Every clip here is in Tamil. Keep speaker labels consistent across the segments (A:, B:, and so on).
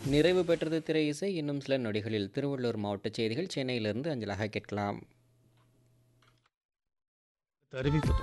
A: நிறைவு பெற்றது திரை இசை இன்னும் சில நொடிகளில் திருவள்ளூர் மாவட்ட செய்திகள் சென்னையிலிருந்து அஞ்சலாக கேட்கலாம்
B: அறிவிப்பது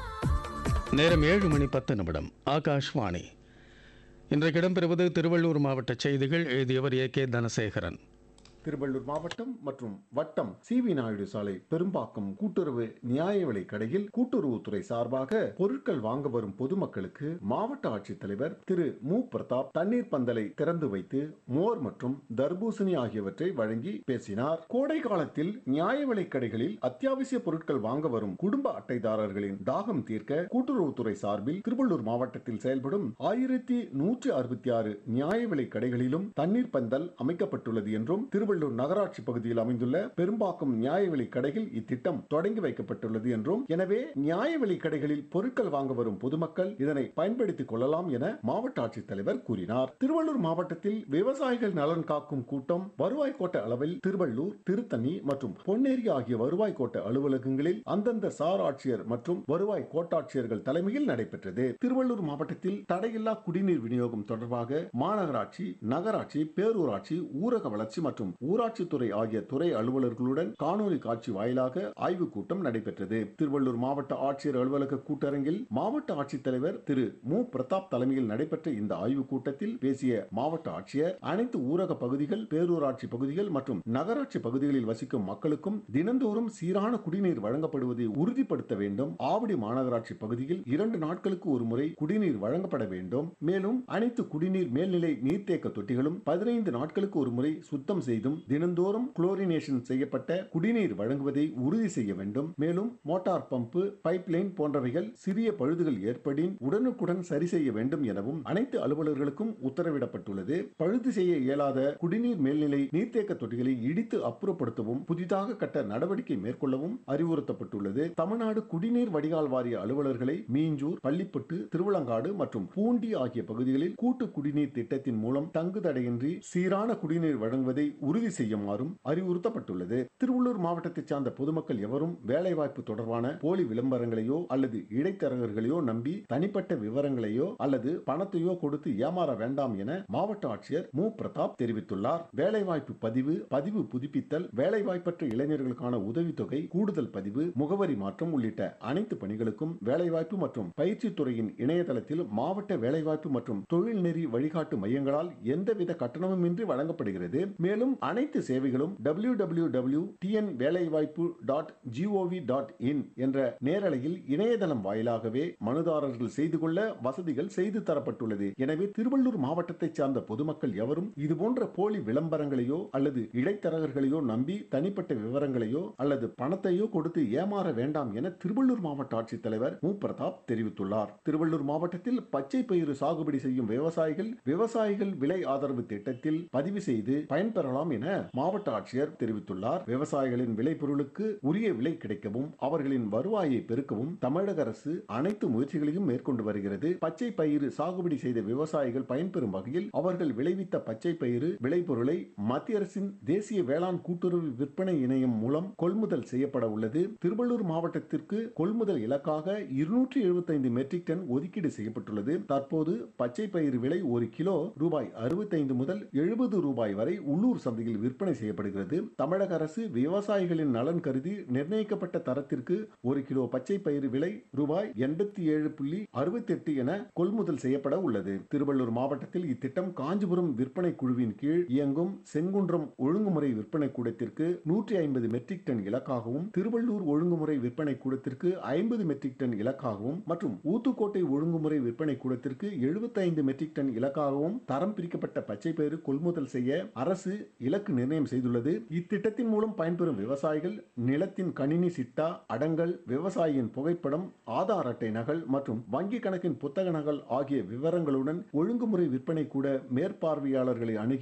B: நேரம் ஏழு மணி பத்து நிமிடம் ஆகாஷ்வாணி இன்றைக்கு இடம்பெறுவது திருவள்ளூர் மாவட்ட செய்திகள் எழுதியவர் ஏ கே தனசேகரன்
C: திருவள்ளூர் மாவட்டம் மற்றும் வட்டம் சி வி நாயுடு சாலை பெரும்பாக்கம் கூட்டுறவு நியாய விலை கடையில் கூட்டுறவுத்துறை சார்பாக பொருட்கள் வாங்க வரும் பொதுமக்களுக்கு மாவட்ட ஆட்சித்தலைவர் திரு மு பிரதாப் தண்ணீர் பந்தலை திறந்து வைத்து மோர் மற்றும் தர்பூசணி ஆகியவற்றை வழங்கி பேசினார் கோடை காலத்தில் நியாய விலை கடைகளில் அத்தியாவசிய பொருட்கள் வாங்க வரும் குடும்ப அட்டைதாரர்களின் தாகம் தீர்க்க கூட்டுறவுத்துறை சார்பில் திருவள்ளூர் மாவட்டத்தில் செயல்படும் ஆயிரத்தி நூற்றி அறுபத்தி ஆறு நியாய விலை கடைகளிலும் தண்ணீர் பந்தல் அமைக்கப்பட்டுள்ளது என்றும் திருவள்ளூர் நகராட்சி பகுதியில் அமைந்துள்ள பெரும்பாக்கம் நியாய விலை கடையில் இத்திட்டம் தொடங்கி வைக்கப்பட்டுள்ளது என்றும் எனவே நியாய விலை கடைகளில் பொருட்கள் வாங்க வரும் பொதுமக்கள் இதனை பயன்படுத்திக் கொள்ளலாம் என மாவட்ட ஆட்சித்தலைவர் கூறினார் திருவள்ளூர் மாவட்டத்தில் விவசாயிகள் நலன் காக்கும் கூட்டம் வருவாய் கோட்ட அளவில் திருவள்ளூர் திருத்தணி மற்றும் பொன்னேரி ஆகிய வருவாய் கோட்ட அலுவலகங்களில் அந்தந்த சார் ஆட்சியர் மற்றும் வருவாய் கோட்டாட்சியர்கள் தலைமையில் நடைபெற்றது திருவள்ளூர் மாவட்டத்தில் தடையில்லா குடிநீர் விநியோகம் தொடர்பாக மாநகராட்சி நகராட்சி பேரூராட்சி ஊரக வளர்ச்சி மற்றும் ஊராட்சித்துறை ஆகிய துறை அலுவலர்களுடன் காணொலி காட்சி வாயிலாக ஆய்வுக் கூட்டம் நடைபெற்றது திருவள்ளூர் மாவட்ட ஆட்சியர் அலுவலக கூட்டரங்கில் மாவட்ட ஆட்சித்தலைவர் திரு மு பிரதாப் தலைமையில் நடைபெற்ற இந்த ஆய்வுக் கூட்டத்தில் பேசிய மாவட்ட ஆட்சியர் அனைத்து ஊரக பகுதிகள் பேரூராட்சி பகுதிகள் மற்றும் நகராட்சி பகுதிகளில் வசிக்கும் மக்களுக்கும் தினந்தோறும் சீரான குடிநீர் வழங்கப்படுவதை உறுதிப்படுத்த வேண்டும் ஆவடி மாநகராட்சி பகுதியில் இரண்டு நாட்களுக்கு ஒரு முறை குடிநீர் வழங்கப்பட வேண்டும் மேலும் அனைத்து குடிநீர் மேல்நிலை நீர்த்தேக்க தொட்டிகளும் பதினைந்து நாட்களுக்கு ஒரு முறை சுத்தம் செய்தும் தினந்தோறும் குளோரினேஷன் செய்யப்பட்ட குடிநீர் வழங்குவதை உறுதி செய்ய வேண்டும் மேலும் மோட்டார் பம்பு பைப்லைன் போன்றவைகள் சிறிய பழுதுகள் ஏற்படின் உடனுக்குடன் சரி செய்ய வேண்டும் எனவும் அனைத்து அலுவலர்களுக்கும் உத்தரவிடப்பட்டுள்ளது பழுது செய்ய இயலாத குடிநீர் மேல்நிலை நீர்த்தேக்க தொட்டிகளை இடித்து அப்புறப்படுத்தவும் புதிதாக கட்ட நடவடிக்கை மேற்கொள்ளவும் அறிவுறுத்தப்பட்டுள்ளது தமிழ்நாடு குடிநீர் வடிகால் வாரிய அலுவலர்களை மீஞ்சூர் பள்ளிப்பட்டு திருவிளங்காடு மற்றும் பூண்டி ஆகிய பகுதிகளில் கூட்டு குடிநீர் திட்டத்தின் மூலம் தங்குதடையின்றி சீரான குடிநீர் வழங்குவதை உறுதி செய்யுமாறும் அறிவுறுத்தப்பட்டுள்ளது திருவள்ளூர் மாவட்டத்தைச் சார்ந்த பொதுமக்கள் எவரும் வேலைவாய்ப்பு தொடர்பான போலி விளம்பரங்களையோ அல்லது இடைத்தரகர்களையோ நம்பி தனிப்பட்ட விவரங்களையோ அல்லது பணத்தையோ கொடுத்து ஏமாற வேண்டாம் என மாவட்ட ஆட்சியர் மு பிரதாப் தெரிவித்துள்ளார் வேலைவாய்ப்பு பதிவு பதிவு புதுப்பித்தல் வேலைவாய்ப்பற்ற இளைஞர்களுக்கான உதவித்தொகை கூடுதல் பதிவு முகவரி மாற்றம் உள்ளிட்ட அனைத்து பணிகளுக்கும் வேலைவாய்ப்பு மற்றும் பயிற்சி துறையின் இணையதளத்தில் மாவட்ட வேலைவாய்ப்பு மற்றும் தொழில்நெறி வழிகாட்டு மையங்களால் எந்தவித கட்டணமுமின்றி வழங்கப்படுகிறது மேலும் அனைத்து சேவைகளும் டபிள்யூ டபிள்யூ டபிள்யூ டிஎன் வேலைவாய்ப்பு டாட் ஜிஓவி டாட் இன் என்ற நேரலையில் இணையதளம் வாயிலாகவே மனுதாரர்கள் செய்து கொள்ள வசதிகள் செய்து தரப்பட்டுள்ளது எனவே திருவள்ளூர் மாவட்டத்தைச் சார்ந்த பொதுமக்கள் எவரும் இதுபோன்ற போலி விளம்பரங்களையோ அல்லது இடைத்தரகர்களையோ நம்பி தனிப்பட்ட விவரங்களையோ அல்லது பணத்தையோ கொடுத்து ஏமாற வேண்டாம் என திருவள்ளூர் மாவட்ட ஆட்சித்தலைவர் மு பிரதாப் தெரிவித்துள்ளார் திருவள்ளூர் மாவட்டத்தில் பச்சை பயிறு சாகுபடி செய்யும் விவசாயிகள் விவசாயிகள் விலை ஆதரவு திட்டத்தில் பதிவு செய்து பயன்பெறலாம் என மாவட்ட ஆட்சியர் தெரிவித்துள்ளார் விவசாயிகளின் விளைபொருளுக்கு உரிய விலை கிடைக்கவும் அவர்களின் வருவாயை பெருக்கவும் தமிழக அரசு அனைத்து முயற்சிகளையும் மேற்கொண்டு வருகிறது பச்சை பயிறு சாகுபடி செய்த விவசாயிகள் பயன்பெறும் வகையில் அவர்கள் விளைவித்த பச்சை பயிறு விளைபொருளை மத்திய அரசின் தேசிய வேளாண் கூட்டுறவு விற்பனை இணையம் மூலம் கொள்முதல் செய்யப்பட உள்ளது திருவள்ளூர் மாவட்டத்திற்கு கொள்முதல் இலக்காக இருநூற்றி எழுபத்தைந்து மெட்ரிக் டன் ஒதுக்கீடு செய்யப்பட்டுள்ளது தற்போது பச்சை பயிறு விலை ஒரு கிலோ ரூபாய் அறுபத்தைந்து முதல் எழுபது ரூபாய் வரை உள்ளூர் சந்தையில் விற்பனை செய்யப்படுகிறது தமிழக அரசு விவசாயிகளின் நலன் கருதி நிர்ணயிக்கப்பட்ட தரத்திற்கு ஒரு கிலோ பச்சை பயிறு விலை ரூபாய் எண்பத்தி ஏழு புள்ளி அறுபத்தி எட்டு என கொள்முதல் செய்யப்பட உள்ளது திருவள்ளூர் மாவட்டத்தில் இத்திட்டம் காஞ்சிபுரம் விற்பனை குழுவின் கீழ் இயங்கும் செங்குன்றம் ஒழுங்குமுறை விற்பனை கூடத்திற்கு நூற்றி ஐம்பது மெட்ரிக் டன் இலக்காகவும் திருவள்ளூர் ஒழுங்குமுறை விற்பனை கூடத்திற்கு ஐம்பது மெட்ரிக் டன் இலக்காகவும் மற்றும் ஊத்துக்கோட்டை ஒழுங்குமுறை விற்பனை கூடத்திற்கு எழுபத்தைந்து மெட்ரிக் டன் இலக்காகவும் தரம் பிரிக்கப்பட்ட பச்சை பயிறு கொள்முதல் செய்ய அரசு இலக்கு நிர்ணயம் செய்துள்ளது இத்திட்டத்தின் மூலம் பயன்பெறும் விவசாயிகள் நிலத்தின் கணினி சிட்டா அடங்கல் விவசாயியின் புகைப்படம் ஆதார் அட்டை நகல் மற்றும் வங்கி கணக்கின் புத்தக நகல் ஆகிய விவரங்களுடன் ஒழுங்குமுறை விற்பனை கூட மேற்பார்வையாளர்களை அணுகி